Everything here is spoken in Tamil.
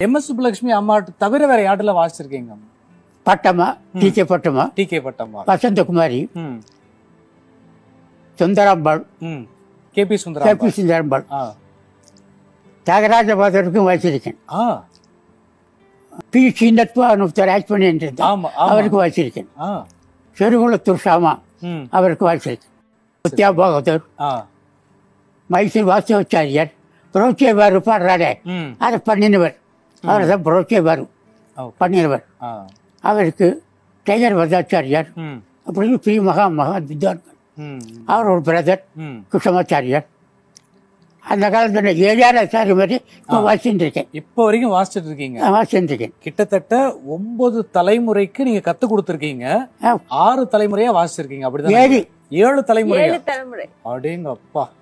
எம் எஸ் சுப்புலட்சுமி அம்மாட்டு தவிர வேற யார்ட்டுல வாசிச்சிருக்கீங்க Pattamma D K Pattamma D K Pattamma Vasanthakumari ம் சுந்தராம்பாள் ம் K B K Sundaram B Sundarambal ஆ தியாகராஜ பாதருக்கும் வாசிச்சிருக்கேன் ஆ பி சீனத்வான்னு ஒருத்தர் ஆக்ட் பண்ணிட்டு இருந்தார் ஆமா ஆமா அவருக்கு வாசிச்சிருக்கேன் ஆ செருகுளத்தூர் சாமா ம் அவருக்கு வாசிச்சிருக்கேன் முத்தியா பாகவதர் ஆ மைசூர் வாசவாச்சாரியர் புரோச்சே பாரு பாடுறாரே ம் அதை பண்ணினவர் அவர் தான் புரோச்சே பாரு ஓகே பண்ணினவர் ஆ அவருக்கு டைகர் வரதாச்சாரியார் ம் அப்படின்னு பி மகா மகா வித்வான் ம் அவர் ஒரு பிரதர் ம் குஷமாச்சாரியார் அந்த காலத்தில் ஏழாறு ஆச்சாரி மாதிரி இப்போ வாசிச்சுட்டு இருக்கேன் இப்போ வரைக்கும் வாசிச்சிட்டு இருக்கீங்க நான் வாசிச்சுட்டு இருக்கேன் கிட்டத்தட்ட ஒன்பது தலைமுறைக்கு நீங்க கத்து கொடுத்துருக்கீங்க ஆ, ஆறு தலைமுறையா வாசிச்சிருக்கீங்க அப்படிதான் ஏழு ஏழு தலைமுறையா ஏழு தலைமுறை அடேங்க அப்பா